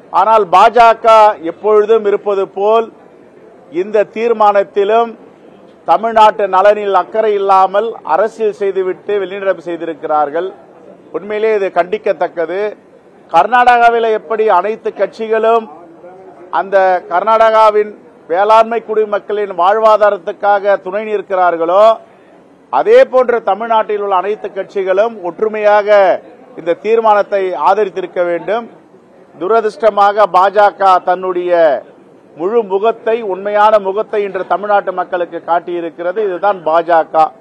ஆனால் பாஜக எப்பொழுதும் இருப்பது போல் இந்த தீர்மானத்திலும் தமிழ்நாட்டு நலனில் அக்கறை இல்லாமல் அரசியல் செய்துவிட்டு வெளிநடப்பு செய்திருக்கிறார்கள் உண்மையிலே இது கண்டிக்கத்தக்கது கர்நாடகாவில் எப்படி அனைத்து கட்சிகளும் அந்த கர்நாடகாவின் வேளாண்மை குடிமக்களின் வாழ்வாதாரத்துக்காக துணை நிற்கிறார்களோ அதே போன்று தமிழ்நாட்டில் உள்ள அனைத்து கட்சிகளும் ஒற்றுமையாக இந்த தீர்மானத்தை ஆதரித்திருக்க வேண்டும் துரதிருஷ்டமாக பாஜக தன்னுடைய முழு முகத்தை உண்மையான முகத்தை இன்று தமிழ்நாட்டு மக்களுக்கு காட்டியிருக்கிறது இதுதான் பாஜக